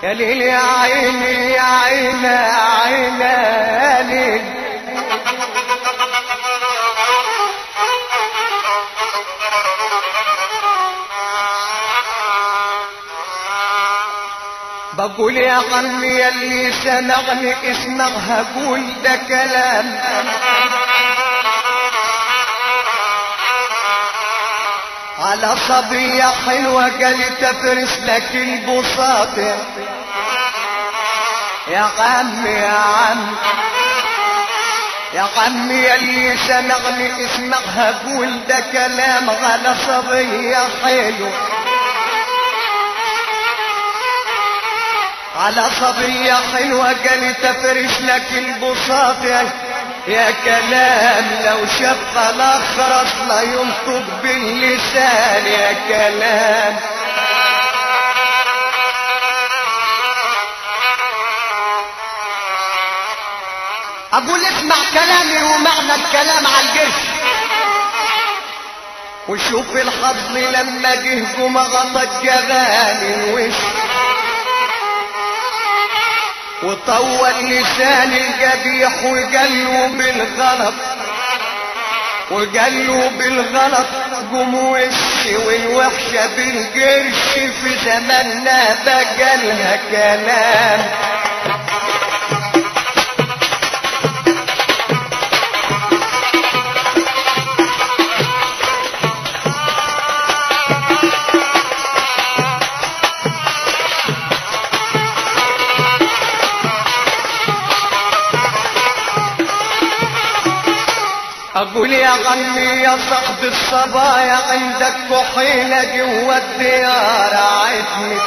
يا ليل يا عيني يا عيني يا عيني يا ليل بقول يا غني يلي سنغني اسمعها قول ده كلام على صبية حلوة قال تفرس لك البساط يا عم يا عم يا عم يلي سنغني اسمعها قول ده كلام على صبية حلوة على صبية حلوة قال تفرش لك البساط يا, يا كلام لو شاف خلاص خرس لا ينطق باللسان يا كلام اقول اسمع كلامي ومعنى الكلام على الجرش وشوف الحظ لما جه جمع غطى جبال الوش وطول لسان القبيح وقالوا بالغلط وقالوا بالغلط قوم وشي والوحشة بالقرش في زماننا بقى لها كلام اقول يا غني يا صاحب الصبايا عندك كحيلة جوا الديار عدني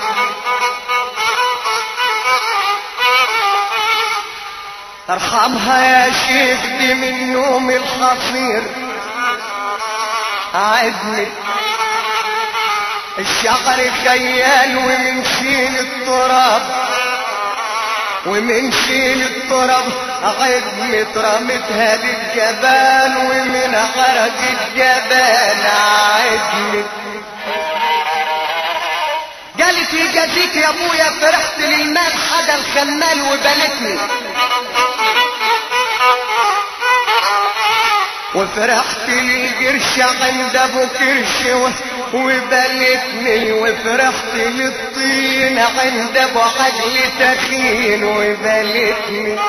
ارحمها يا شيخ دي من نوم الخطير عدني الشعر خيال ومن شين التراب ومن شين التراب عدم رمتها للجبال ومن عرق الجبال عدم قالت يجازيك يا ابويا فرحت للمال حدا الخمال وبلتني وفرحت للقرش عند ابو كرش وبلتني وفرحت للطين عند ابو عجل تخين وبلتني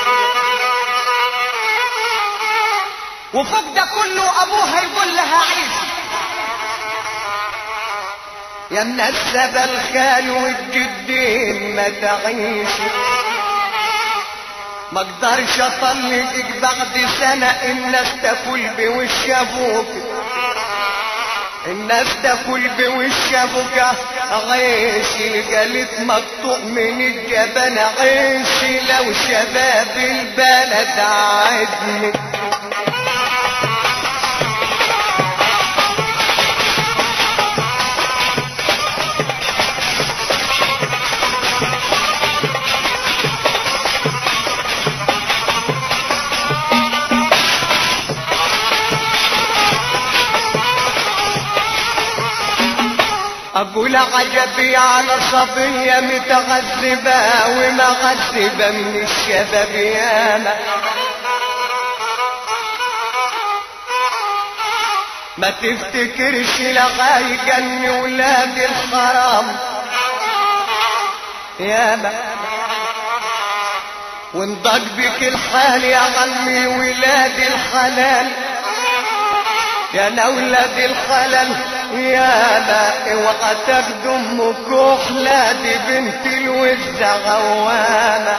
وفوق ده كله ابوها يقول لها عيش يا منسب الخال والجدين ما تعيش ما اقدرش اطلقك بعد سنة الناس تاكل بوش ابوك الناس تاكل بوش ابوك عيش الجلد مقطوع من الجبل عيش لو شباب البلد عدني أقول عجبي على صبية متغذبة ومغذبة من الشباب ياما ما تفتكرش لغاية جني ولاد الحرام ياما وانضج بك الحال يا عمي ولاد الحلال يا نولد الخلل يا لا اوعى تخدم كحلة دي بنت الوز غوامة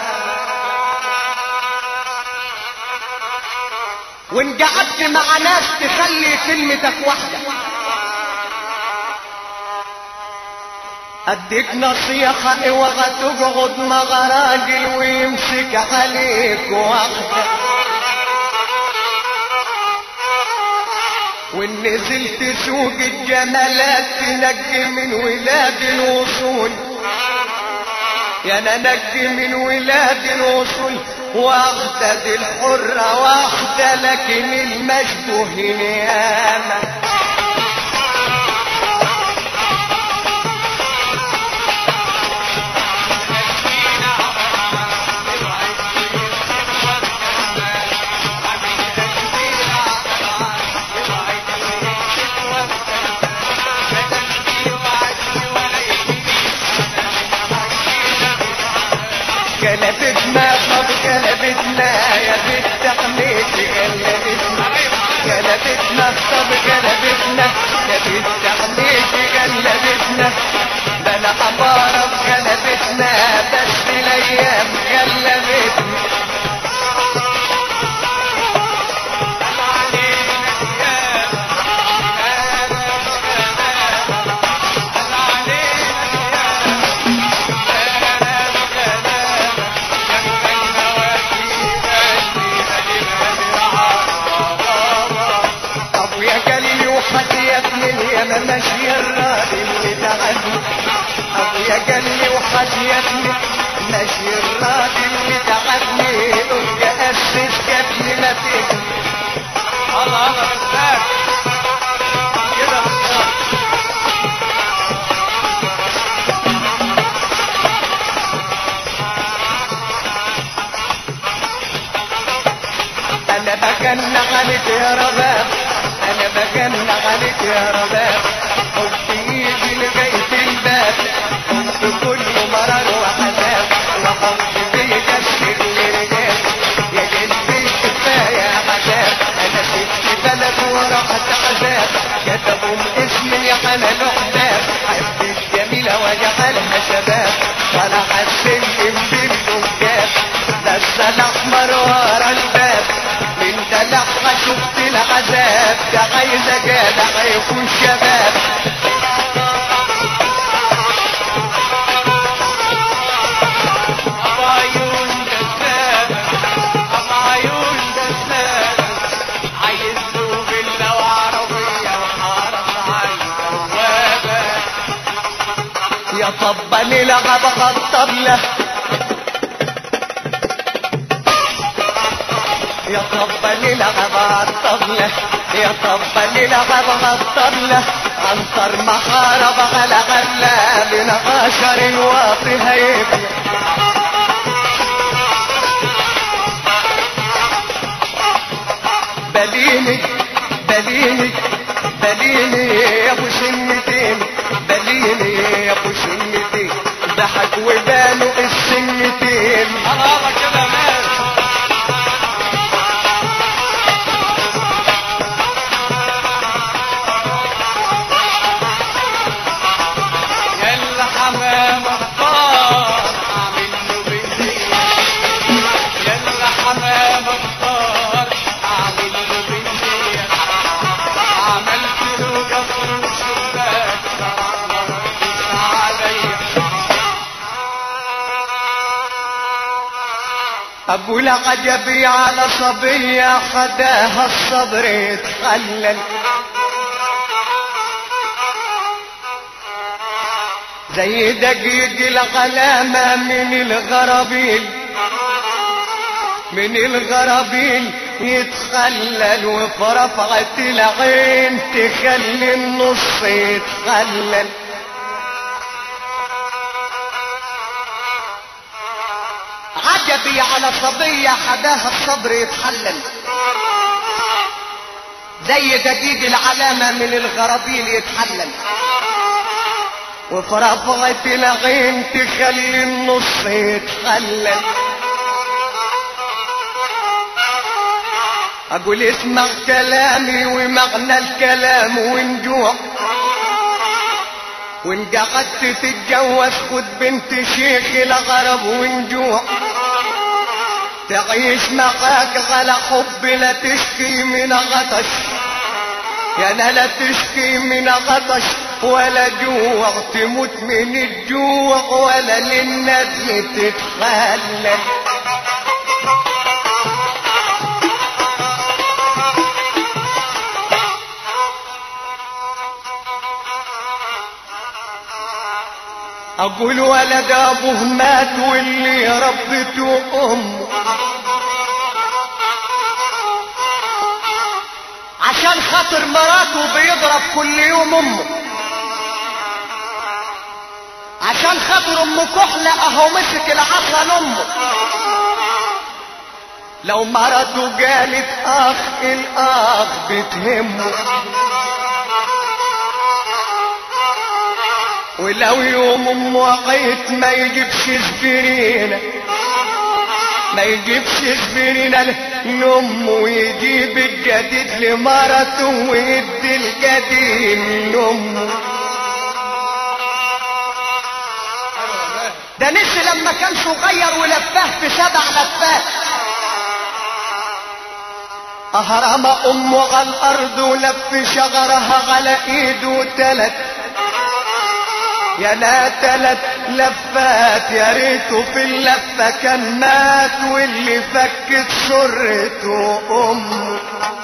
وان قعدت مع ناس تخلي كلمتك واحدة اديك نصيحة اوعى تقعد مع راجل ويمسك عليك واحدة وان نزلت سوق الجمالات تنجي من ولاد الوصول يا انا نجي من ولاد الوصول واخدة دي الحرة واخدة لكن المشبوه نيامة بلا عبارة غلبتنا بس الايام غلبتنا ابويا قال لي وحديت من ياما ماشي الراجل اللي تعبني ابويا قال لي وحديت من ماشي الراجل اللي تعبني ابقى اسس قبل ما تجي الله الله بالذات كده بالظبط انا بجن عليك يا رباب انا بجن عليك يا رباب قلت يجي لغاية الباب قلت كله مرار وعذاب وقلت بيكسر لرجال يا جدي كفاية عذاب انا سبت بلد ورحت عذاب كتبوا اسمي على الاحباب حب الجميلة وجعلها شباب طلع السلم بالمنجاب لسه الاحمر ورا الباب من دلعها شفت العذاب ده عايزة جدع يكون شباب ابو عيون دسامة ابو عيون دسامة عايز له فيلا وعربية وحارس على البوابة يا طب نلعب على الطبلة يا طب نلعب على الطبلة يا طب نلعب على الطبلة عنتر محارب على غلة من عشر الواطي هيبقى بليني بليني بليني يا ابو سنتين بليني يا ابو سنتين ضحك وبانوا السنتين الله الله كده ماشي يلا حمام اختار اعمل له بنزين يلا حمام اختار اعمل له بنزين عملت له قصر وشباك ما ردش عليا اقول عجبي على صبية خداها الصبر يتخلل زي دقيق العلامة من الغرابيل من الغرابيل يتخلل وفي رفعة العين تخلي النص يتخلل عجبي على صبية حداها الصبر يتحلل زي دقيق العلامة من الغرابيل يتحلل وفي رفعة العين تخلي النص يتخلل اقول اسمع كلامي ومعنى الكلام ونجوع وان قعدت تتجوز خد بنت شيخ الغرب ونجوع تعيش معاك على حب لا تشكي من عطش يا انا لا تشكي من عطش ولا جوع تموت من الجوع ولا للندل تتخلل اقول ولد ابوه مات واللي ربته امه عشان خاطر مراته بيضرب كل يوم امه عشان خاطر ام كحلة اهو مسك العصا لامه لو مرته قالت اخ الاخ بتهمه ولو يوم ام وقيت ما يجيبش سبرينه ما يجيبش سبرينه لامه ويجيب الجديد لمرته ويدي القديم لامه ده نسي لما كان صغير ولفاه في سبع لفات أهرم أمه على الأرض ولف شجرها على إيده تلت يا لا تلت لفات يا ريته في اللفة كان مات واللي فكت سرته أمه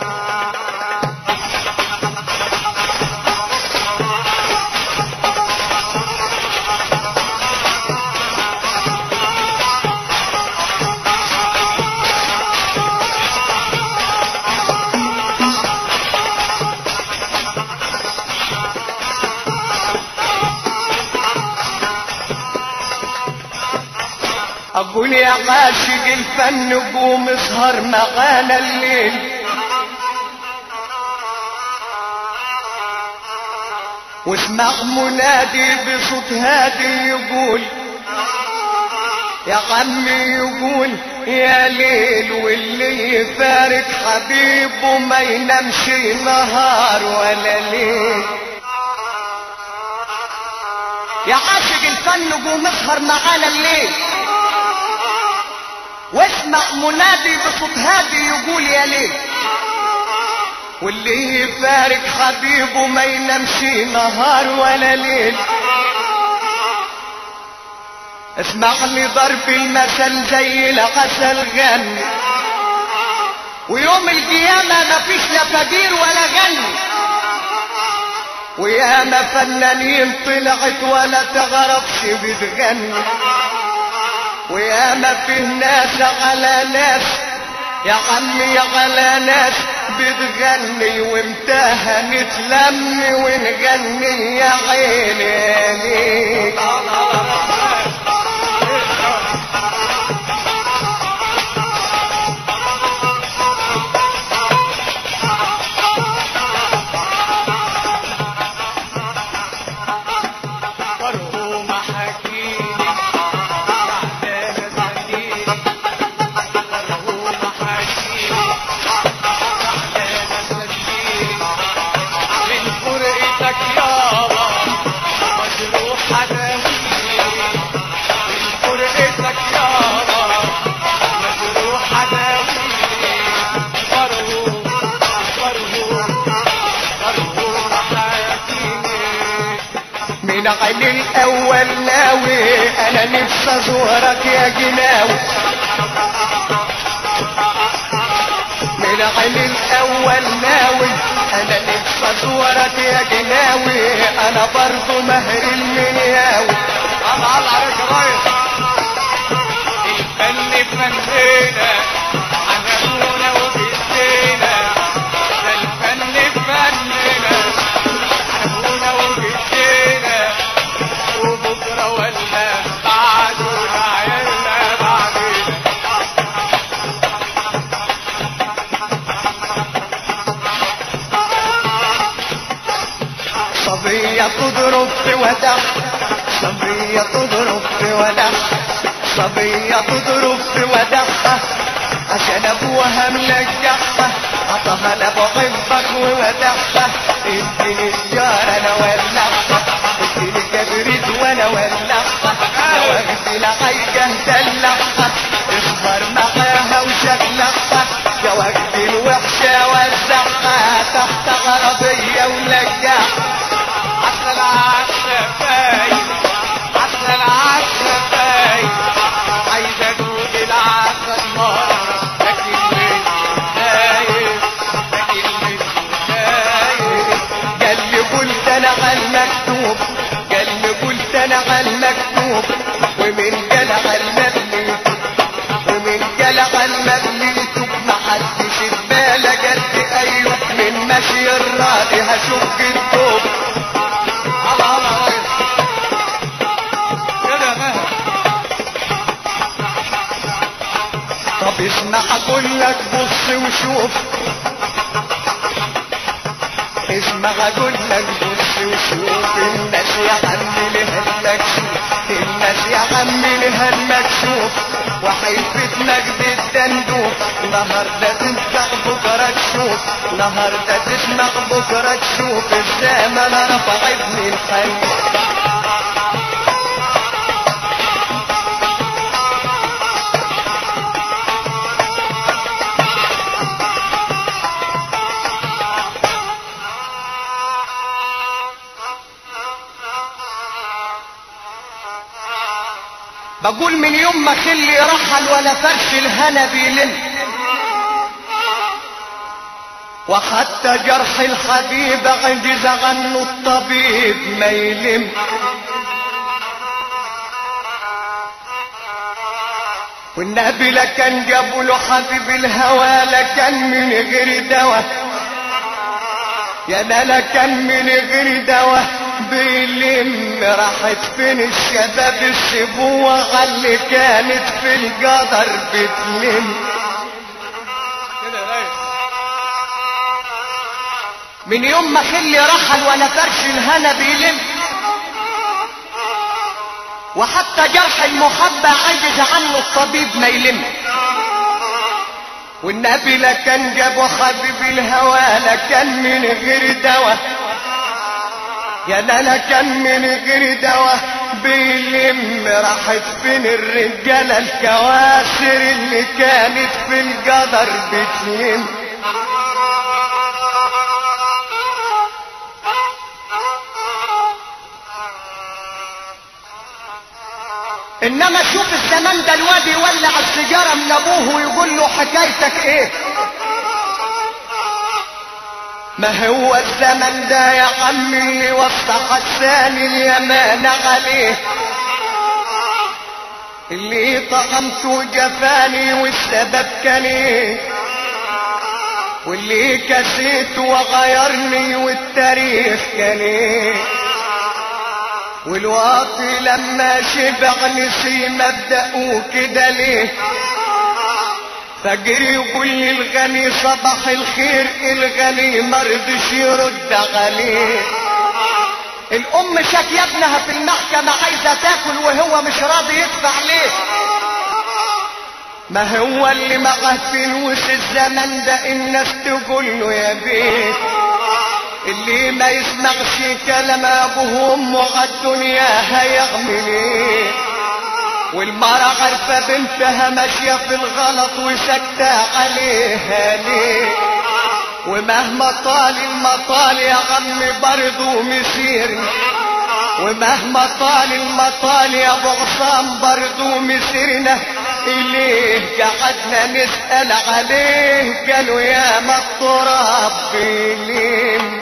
اقول يا عاشق الفن قوم اسهر معانا الليل واسمع منادي بصوت هادي يقول يا عمي يقول يا ليل واللي يفارق حبيبه ما ينامش نهار ولا ليل يا عاشق الفن قوم اسهر معانا الليل واسمع منادي بصوت هادي يقول يا ليل واللي يفارق حبيبه ما ينامش نهار ولا ليل اسمع لي ضرب المثل زي العسل غني ويوم القيامة مفيش لا فقير ولا غني وياما فنانين طلعت ولا تغربش بتغني وياما فيه ناس على ناس يا عمي على ناس بتغني وامتى نتلم ونغني يا عيني ليك مرحوم حكيم تعبان سكين مرحوم حكيم تعبان سكين من فرقتك يابا مجروح حناني من فرقتك يابا مجروح حناني مرحوم مرحوم مرحوم حكيم من عين الاول ناوي انا نفسي ازورك يا جناوي من عين الاول ناوي انا نفسي ازورك يا جناوي انا برضو مهر المنياوي الله الله عليك يا ريس الفن فنينا عملونا وبيدينا ده الفن فنينا عملونا وبيدينا وبكره ولا بعده عيالنا بعدين صبية تضرب في ودع صبية تضرب في ودع صبية تضرب في ودعها عشان ابوها ملجحها عطاها انا بحبك وودعها اديني سجارة انا ولعها اديني كبريت وانا ولعها لو اخدي لحاجة دلعها اصبر معاها وشغلها يا وقت الوحشة وزعها تحت عربية ولجعها عسل عالشفاي عسل عالشفاي عايز ادوق العسل مرة لكن مش خايف لكن مش خايف قال لي قلت انا على المكتوب قال لي قلت انا على المكتوب ومن قال على المبني ومن قال على المبني توب ما حدش في باله قد ايوب من ماشي الراضي هشك التوب الله الله يا ريس كده مهر طب اسمع اقول لك بص وشوف اسمع اقول لك بص وشوف الناس يا عمي لها المكشوف الناس يا عمي لها المكشوف وحيفة مجد الدندوب النهارده تنفع بكره تشوف النهارده تسمع بكره تشوف الزمن رفع ابن الخليل بقول من يوم ما خلي رحل ولا فرش الهنا بيلم وحتى جرح الحبيب عجز عنه الطبيب ما يلم والنبي لكان جابوا له حبيب الهوى لكان من غير دواء يا ده لكان من غير دواء بيلم راحت فين الشباب السبوة اللي كانت في القدر بتلم كده يا ريس من يوم ما خلي رحل ولا فرش الهنا بيلم وحتى جرح المحبة عجز عنه الطبيب ما يلم والنبي لا كان جابه حبيب الهوى لا كان من غير دواء يا ده لا كان من غير دواء بيلم راحت فين الرجالة الكواسر اللي كانت في القدر بتلم انما شوف الزمان ده الواد يولع السيجاره من ابوه ويقول له حكايتك ايه ما هو الزمن ده يا عمي اللي وسط حسان اليمان عليه اللي طعمته جفاني والسبب كان ايه واللي كسيت وغيرني والتاريخ كان ايه والواطي لما شبع نسي مبدأه كده ليه فجر يقول لي الغني صباح الخير الغني مرضش يرد عليه الام شاكيه ابنها في المحكمة عايزة تاكل وهو مش راضي يدفع ليه ما هو اللي معاه فلوس الزمن ده الناس تقول له يا بيه اللي ما يسمعش كلام ابوه وامه عالدنيا هيعمل ايه والمرأة عارفة بنتها ماشية في الغلط وساكتة عليها ليه ومهما طال المطال يا عم برضه مسير ومهما طال المطال يا ابو عصام برضه مسيرنا إليه قعدنا نسأل عليه قالوا يا ما التراب بيلين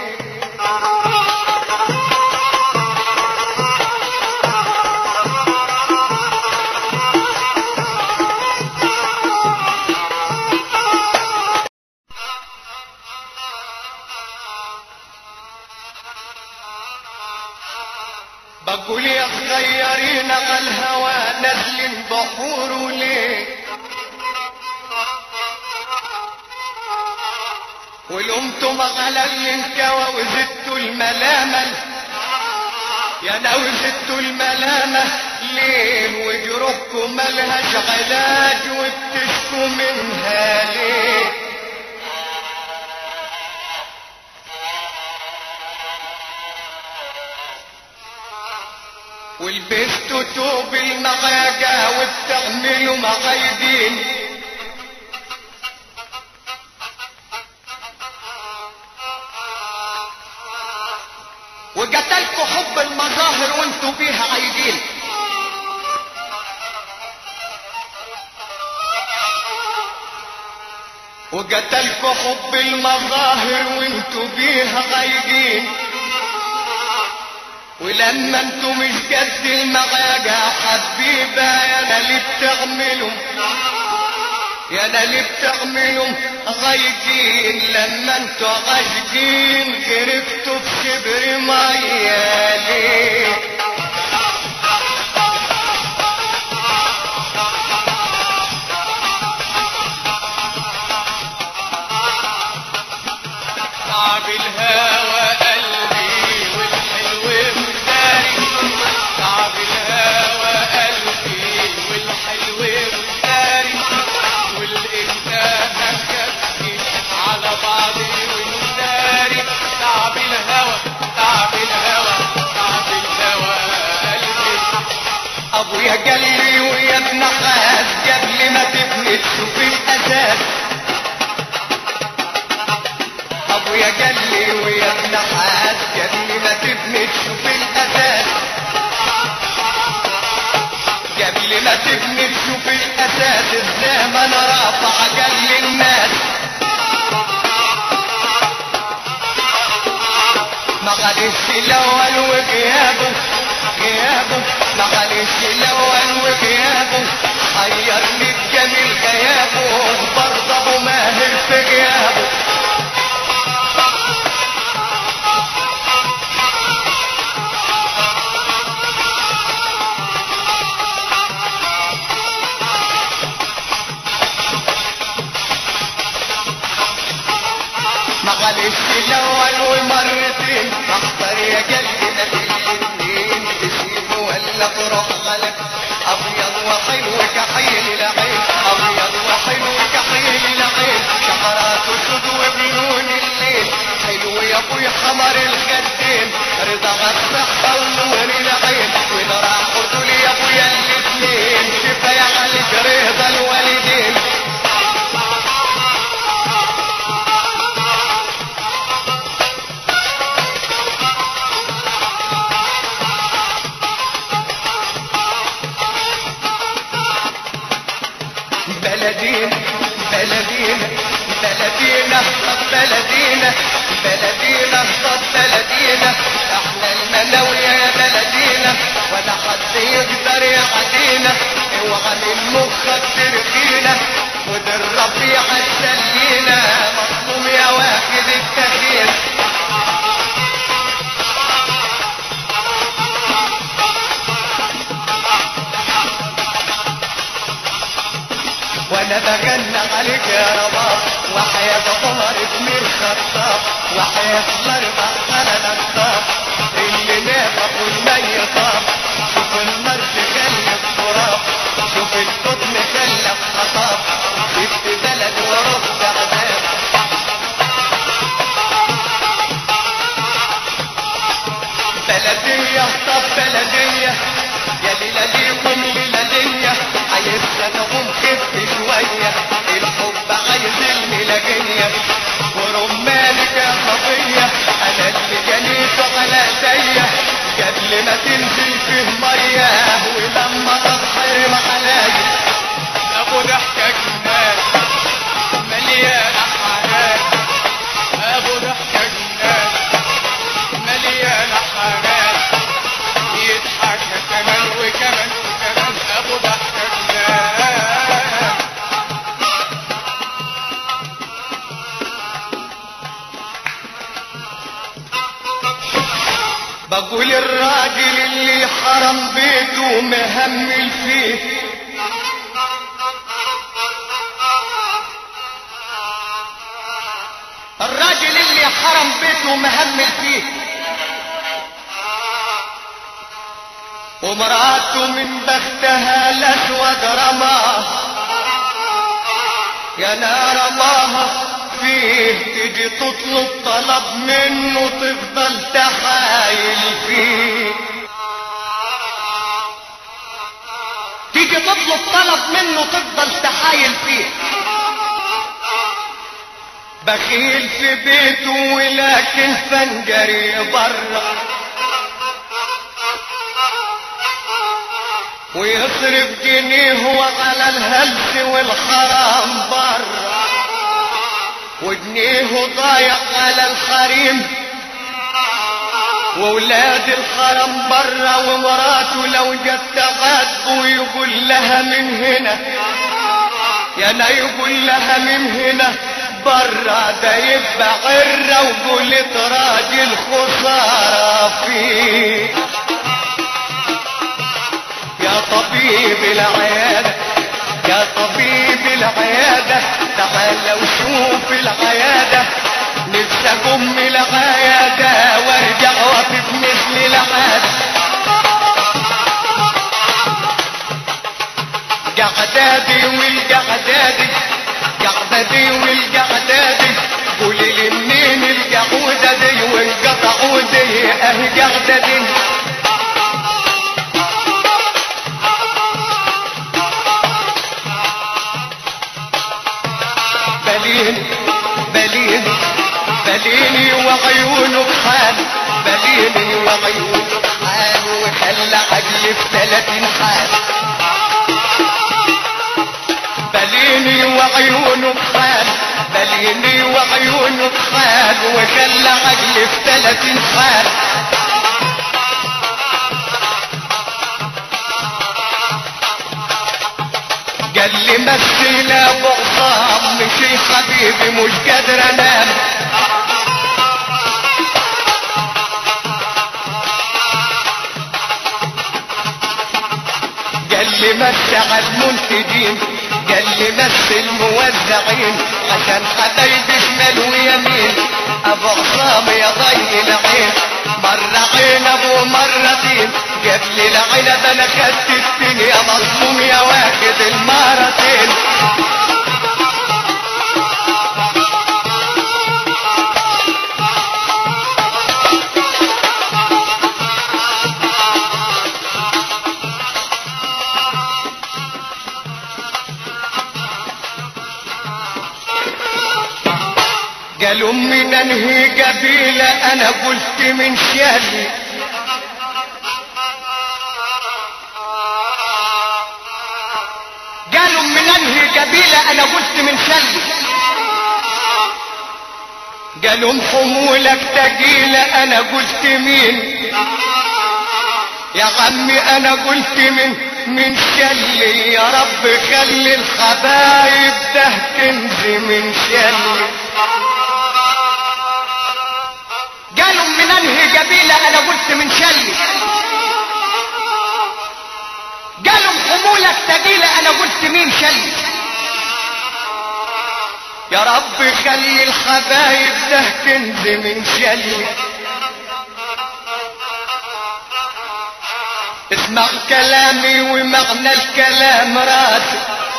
بقول يا خيرين على الهوى نازلين بحور ليه ولمتم على الانكوى وزدتوا الملامة يا ناوي زدتوا الملامة ليه وجروحكم ملهاش علاج وبتشكوا منها ليه ولبستوا توب المغاجة وبتعملوا مغايدين وقتلكوا حب المظاهر وانتوا بيها عايدين وقتلكوا حب المظاهر وانتوا بيها عايدين ولما انتوا مش قد المغاجة حبيبة يا انا اللي بتعملوا يا انا اللي بتعملوا غايدين لما انتوا عاشقين غرقتوا في كبر مية ليه تعب الهوى قلبي والحلو مداري تعب الهوى قلبي والحلو مداري والإنسان هكذا على بعضي ومداري تعب الهوى تعب الهوى تعب الهوى قلبي ابويا قال لي ويا ابن حاج قبل ما تبني تشوف الاساس ابويا قال لي ويا ابن حاج قبل ما تبني تشوف الاساس قبل ما تبني تشوف الاساس الزمن رافع جل الناس معلش الاول وغيابه غيابه معلش الاول وغيابه حيرني الجميل غيابه برضه ابو ماهر في غيابه معلش الاول ومرتين اختار يا قلبي ما بين الاتنين تسيبه ولا تروح غلط ابيض وحلو كحيل العين ابيض وحلو كحيل العين شعراته سود وبلون الليل حلو يا ابوي حمر الخدين رضا الصحة ونور العين وده راحوا دول يا ابويا الاتنين كفاية عليك رضا الوالدين بلدينا بلدينا بلدينا طب بلدينا بلدينا طب بلدينا احنا المناوية يا بلدينا ولا حد يقدر يعدينا اوعى من مخك ترقينا وده الربيع تسلينا مظلوم يا واخد التخيل وانا بغنى عليك يا رباب وحياة عمر بن الخطاب وحياة الاربع خلل الطاب اللي نافق والميطاب شوف النار تخلي التراب شوف القطن خلى خطاب سبت بلد ورد عذاب بلدية طب بلدية يا ليلة ليكم ليلة ليا عايز سنقوم خف شوية الحب عايز الملاجية ورمانك يا صفية أنا اللي جنيت على ايديا قبل ما تنزل فيه مية ولما تتحرم عليا ابو ضحكة جنان مليانة حنان ابو ضحكة جنان مليانة حنان يضحك كمان وكمان وكمان ابو ضحكة جنان بقول الراجل اللي حرم بيته مهمل فيه الراجل اللي حرم بيته مهمل فيه ومراته من بختها الاسود رماه يا نار الله فيه تيجي تطلب طلب منه تفضل تحايل فيه تيجي تطلب طلب منه تفضل تحايل فيه بخيل في بيته ولكن فنجري بره ويصرف جنيه على الهلس والحرام بره وجنيه ضايع على الحريم وولاد الحرم بره ومراته لو جت تغدوا يقول لها من هنا يا انا يقول لها من هنا بره ده يبقى عره وقلت راجل خساره فيه يا طبيب العيادة يا طبيب العيادة تعال وشوف العيادة نفسي اقوم العيادة وارجع واقف مثل العادة قعدادي والقعدادي قعدادي والقعدادي قولي لي منين القعودة دي وانقطعوا دي اه قعدادي بلين بلين بليني وعيونك حال بليني وعيونك حال وخلى عقلي في ثلاثين حال بليني وعيونه بحال بليني وعيونه بحال وخلى عقلي في تلاتين حال قال لي مثل ابو عصام مشي حبيبي مش قادر انام قال لي مسع المنتجين قال لي مس الموزعين عشان حبايبي شمال ويمين ابو عصام يا ضي العين مرة عين ابو مرتين جاب لي العنب انا خدت التين يا مظلوم يا واخد المرتين قالوا من انهي قبيلة انا قلت من شالي قالوا من انهي قبيلة انا قلت من شالي قالوا حمولك تقيلة انا قلت مين يا عمي انا قلت من من شلي يا رب خلي الحبايب ده كنز من شلي قالوا من انهي قبيلة انا قلت من شلي قالوا حمولك تقيلة انا قلت مين شلي يا رب خلي الحبايب ده كنز من شلي اسمع كلامي ومعنى الكلام راسي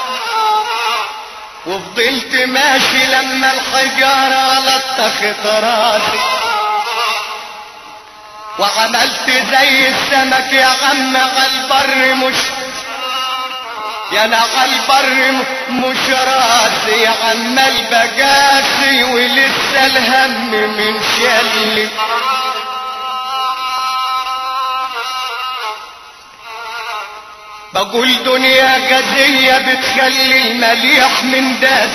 وفضلت ماشي لما الحجارة لطخت راسي وعملت زي السمك يا عم على البر مش يا انا على البر مش راسي يا عم البقاسي ولسه الهم من شلي بقول دنيا غزية بتخلي المليح من داس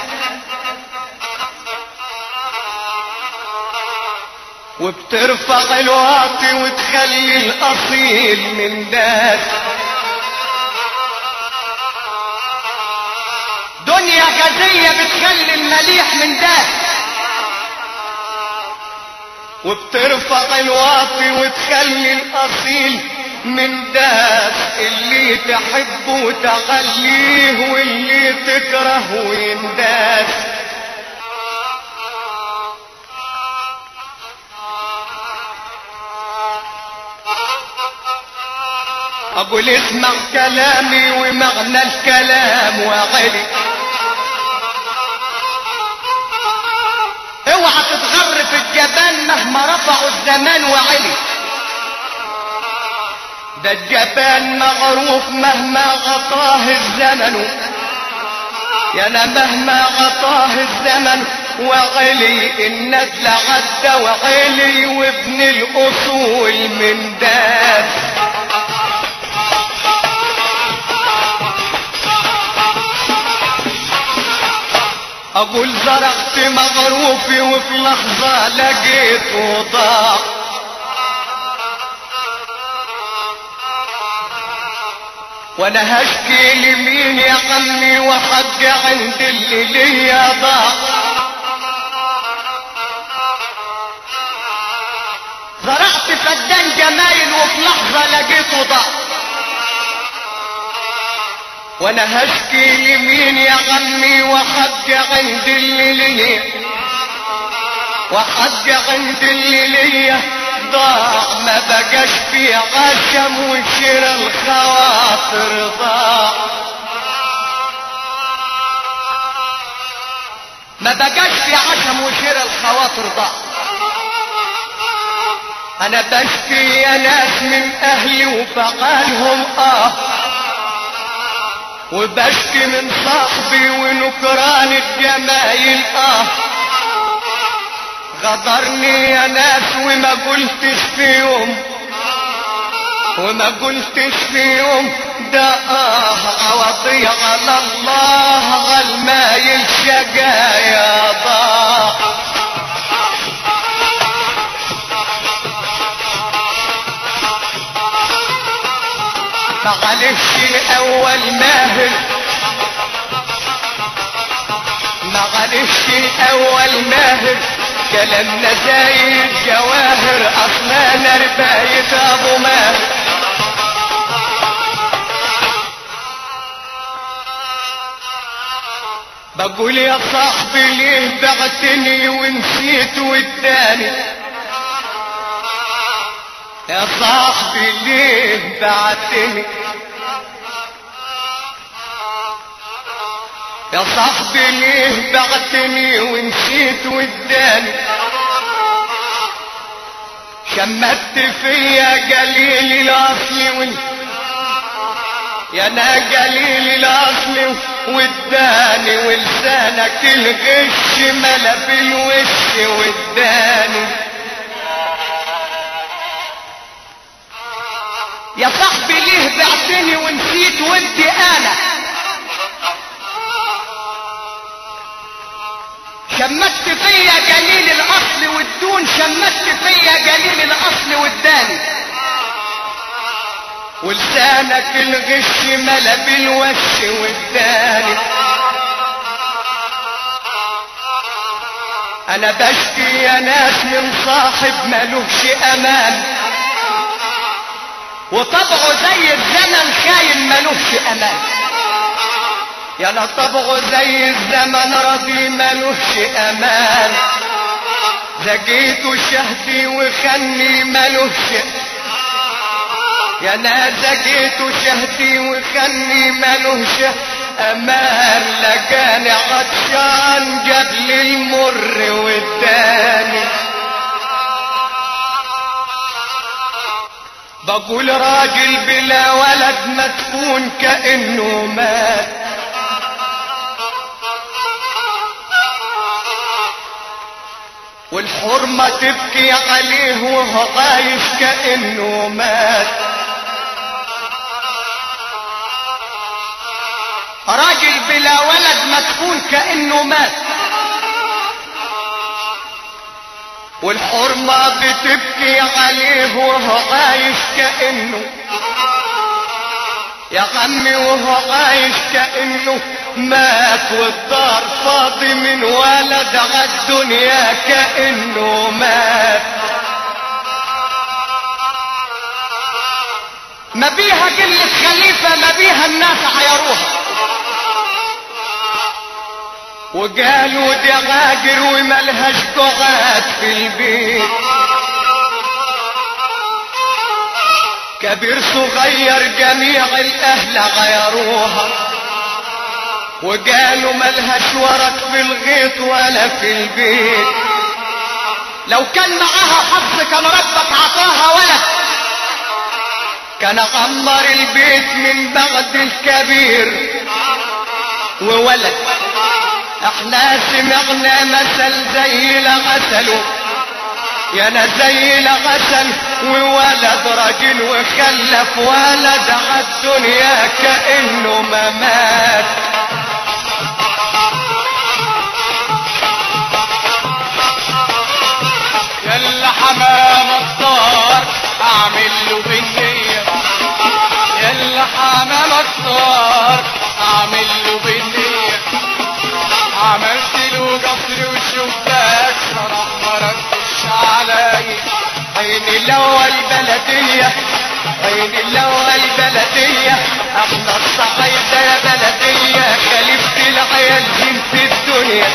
وبترفع الواطي وتخلي الأصيل من داس دنيا غزية بتخلي المليح من داس وبترفع الواطي وتخلي الأصيل من داس اللي تحبه تخليه واللي تكرهه ينداس اقول اسمع كلامي ومعنى الكلام وعلي اوعى تتغر في الجبان مهما رفعوا الزمان وعلي ده الجبان مغروف مهما غطاه الزمن يا انا مهما غطاه الزمن وغلي الندل عدى وغلي وابن الاصول من داس اقول زرعت مغروفي وفي لحظة لقيت وضاع وانا هشكي لمين يا عمي وحق عند اللي ليا ضاع زرعت فدان جمايل وفي لحظة لقيته ضاع وانا هشكي لمين يا عمي وحق عند اللي ليا وحق عند اللي ليا ضاع ما بقاش في عشم وشر الخواطر ضاع ما بقاش في عشم وشر الخواطر ضاع انا بشكي يا ناس من اهلي وبقالهم اه وبشكي من صاحبي ونكران الجمايل اه غدرني يا ناس وما قلتش في يوم وما قلتش في يوم ده اه عوضي على الله غلماي الشقايا ضاع معلش اول ماهر معلش اول ماهر كلامنا زي الجواهر اصلنا رباية ابو ماهر بقول يا صاحبي ليه بعتني ونسيت والتاني يا صاحبي ليه بعتني يا صاحبي ليه بعتني ونسيت وداني شمت فيا قليل الاصل وال يا انا قليل الاصل والداني ولسانك الغش ملا بالوش والداني يا صاحبي ليه بعتني ونسيت ودي انا شمت فيا جليل الاصل والدون شمت فيا جليل الاصل والداني ولسانك الغش ملا بالوش والداني انا بشكي يا ناس من صاحب ملوش امان وطبعه زي الزمن خاين ملوش امان يا انا طبعه زي الزمن راضي ملوش امان زقيته شهدي وخني ملوش يا انا زقيته شهدي وخني ملوش امان لقاني عطشان قبل المر والتاني بقول راجل بلا ولد مدفون كأنه مات والحرمة تبكي عليه وهو عايش كأنه مات راجل بلا ولد مدفون كأنه مات والحرمة بتبكي عليه وهو عايش كأنه يا عمي وهو عايش كأنه مات والدار فاضي من ولد عالدنيا كأنه مات ما بيها قلة خليفة ما بيها الناس عيروها وقالوا دي غاجر وملهاش قعاد في البيت كبير صغير جميع الاهل غيروها وقالوا ملهاش ورق في الغيط ولا في البيت لو كان معاها حظ كان ربك عطاها ولد كان عمر البيت من بعد الكبير وولد احنا سمعنا مثل زي العسل يا انا زي العسل وولد راجل وخلف ولد عالدنيا كانه ما مات يلا حمام الطار اعمل له بالنية يلا حمام الطار اعمل له بالنية عملت له قصر وشباك صراح ما ردش علي عين الاول بلدية عين الاول بلدية احنا الصعيدة يا بلدية خليفة العيال زين في الدنيا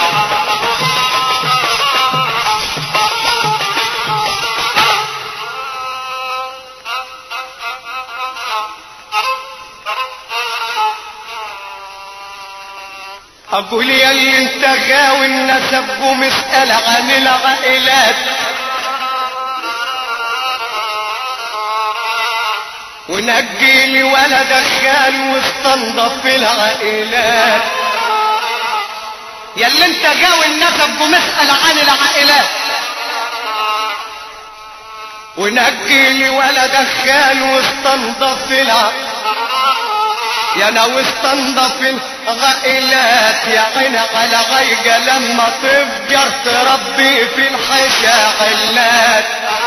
اقول يا اللي انت غاوي النسب ومسأل عن العائلات ونجي لي ولد خال واستنضف في العائلات يا اللي انت غاوي النسب ومسأل عن العائلات ونجي لي ولا دخان واستنضف العقل يا انا واستنضف الغائلات يا عيني على غيجة لما تفجر تربي في الحشا علات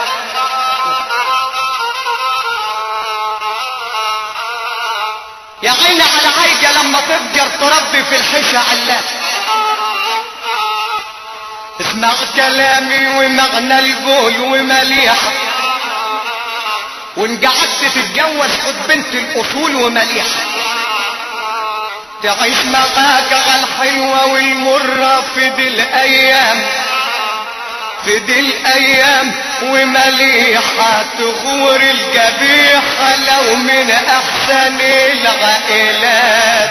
يا عيني على غيجة لما تفجر تربي في الحشا علات اسمع كلامي ومغنى القول ومليح وان قعدت تتجوز خد بنت الاصول ومليح تعيش معاك على الحلوة والمرة في دي الايام في دي الايام ومليحة تغور الجبيحة لو من احسن العائلات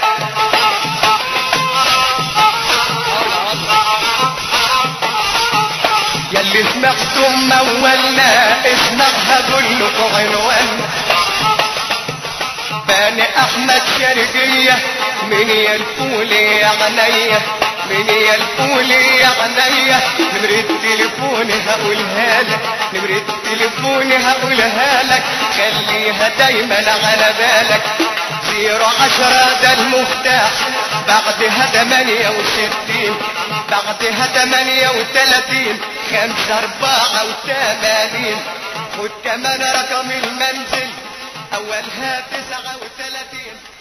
يلي سمعتم مولنا اسمع هدلكم عنوان بني احمد شرقية من يا الفول يا عينيا من يا الفول يا عينيا نمرة تليفوني هقولها لك نمرة تليفوني هقولها لك خليها دايما على بالك زيرو عشرة ده المفتاح بعدها تمانية وستين بعدها تمانية وتلاتين خمسة أربعة وتمانين خد كمان رقم المنزل أولها تسعة وتلاتين